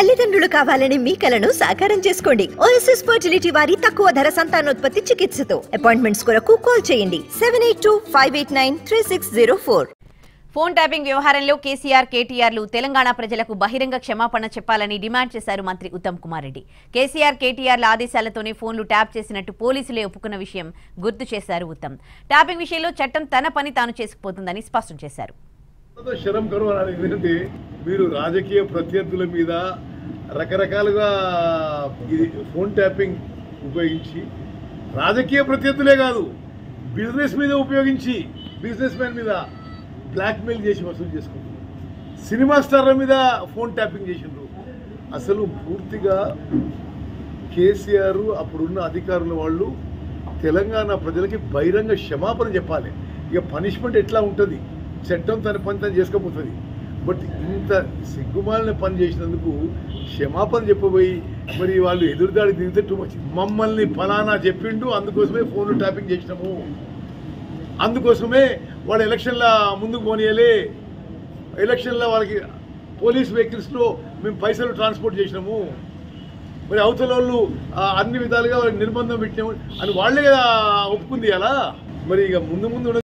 తల్లిదండ్రులు కావాలని మీ కలను సాకారం చేసుకోండి ఓఎస్ఎస్ ఫర్టిలిటీ వారి తక్కువ ధర సంతానోత్పత్తి చికిత్సతో అపాయింట్మెంట్స్ కొరకు కాల్ చేయండి seven eight two five eight nine three six zero four phone tapping వ్యవహారంలో కేసీఆర్ కేటీఆర్లు తెలంగాణ ప్రజలకు బహిరంగ క్షమాపణ చెప్పాలని డిమాండ్ చేశారు మంత్రి ఉత్తమ్ కుమార్ రెడ్డి కేసీఆర్ కేటీఆర్ల ఆదేశాలతోనే ఫోన్లు ట్యాప్ చేసినట్టు పోలీసులే ఒప్పుకున్న విషయం గుర్తు చేశారు ఉత్తమ్ ట్యాపింగ్ విషయంలో చట్టం తన పని తాను చేసుకుపోతుందని స్పష్టం చేశారు ఎంతో శరం కరువు అనాలి ఎందుకంటే మీరు రాజకీయ ప్రత్యర్థుల మీద రకరకాలుగా ఇది ఫోన్ ట్యాపింగ్ ఉపయోగించి రాజకీయ ప్రత్యర్థులే కాదు బిజినెస్ మీద ఉపయోగించి బిజినెస్ మ్యాన్ మీద బ్లాక్మెయిల్ చేసి వసూలు చేసుకుంటారు సినిమా స్టార్ల మీద ఫోన్ ట్యాపింగ్ చేసిండ్రు అసలు పూర్తిగా కేసీఆర్ అప్పుడున్న అధికారుల వాళ్ళు తెలంగాణ ప్రజలకి బహిరంగ క్షమాపణ చెప్పాలి ఇక పనిష్మెంట్ ఎట్లా ఉంటుంది చట్టం తన పని తను చేసుకోపోతుంది బట్ ఇంత సిగ్గుమాలిన పని చేసినందుకు క్షమాపణ చెప్పబోయి మరి వాళ్ళు ఎదురుదాడి దిగితే టూ మచ్ మమ్మల్ని ఫలానా చెప్పిండు అందుకోసమే ఫోన్లు ట్యాపింగ్ చేసినాము అందుకోసమే వాళ్ళు ఎలక్షన్ల ముందుకు పోనీయాలి ఎలక్షన్లో వాళ్ళకి పోలీస్ వెహికల్స్లో మేము పైసలు ట్రాన్స్పోర్ట్ చేసినాము మరి అవతల వాళ్ళు ఆ, అన్ని విధాలుగా వాళ్ళకి నిర్బంధం పెట్టినాము అని వాళ్ళే కదా ఒప్పుకుంది అలా మరి ఇక ముందు ముందు